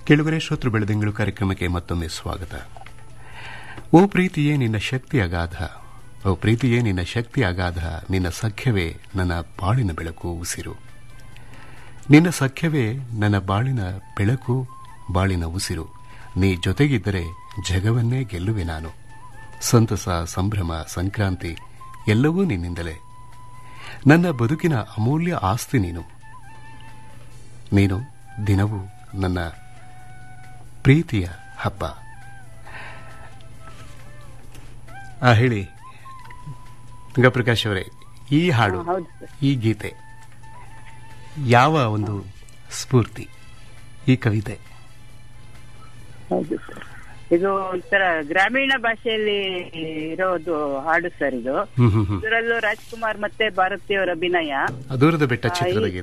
ಕೆಳಗರೆ ಶ್ರೋತೃ ಬೆಳೆದಿಂಗಳು ಕಾರ್ಯಕ್ರಮಕ್ಕೆ ಮತ್ತೊಮ್ಮೆ ಸ್ವಾಗತ ಓ ಪ್ರೀತಿಯೇ ನಿನ್ನ ಶಕ್ತಿ ಅಗಾಧ ಓ ಪ್ರೀತಿಯೇ ನಿನ್ನ ಶಕ್ತಿ ಅಗಾಧ ನಿನ್ನ ಸಖ್ಯವೇ ನನ್ನ ಬಾಳಿನ ಬೆಳಕು ಉಸಿರು ನಿನ್ನ ಸಖ್ಯವೇ ನನ್ನ ಬಾಳಿನ ಬೆಳಕು ಬಾಳಿನ ಉಸಿರು ನೀ ಜೊತೆಗಿದ್ದರೆ ಜಗವನ್ನೇ ಗೆಲ್ಲುವೆ ನಾನು ಸಂತಸ ಸಂಭ್ರಮ ಸಂಕ್ರಾಂತಿ ಎಲ್ಲವೂ ನಿನ್ನಿಂದಲೇ ನನ್ನ ಬದುಕಿನ ಅಮೂಲ್ಯ ಆಸ್ತಿ ನೀನು ನೀನು ದಿನವೂ ನನ್ನ ಪ್ರೀತಿಯ ಹಬ್ಬ ಆ ಹೇಳಿ ಗಂಗಾಪ್ರಕಾಶ್ ಅವರೇ ಈ ಹಾಡು ಹೌದು ಸರ್ ಈ ಗೀತೆ ಯಾವ ಒಂದು ಸ್ಫೂರ್ತಿ ಈ ಕವಿತೆ ಹೌದು ಸರ್ ಇದು ಒಂಥರ ಗ್ರಾಮೀಣ ಭಾಷೆಯಲ್ಲಿ ಇರೋದು ಹಾಡು ಸರ್ ಇದು ಹ್ಮ್ ಹ್ಮ್ ಹ್ಮ್ ಇದರಲ್ಲೂ ರಾಜ್ಕುಮಾರ್ ಮತ್ತೆ ಭಾರತಿಯವರ ಅಭಿನಯ ದೂರದ ಬೆಟ್ಟ ಚಿತ್ರದ ಗೀತೆ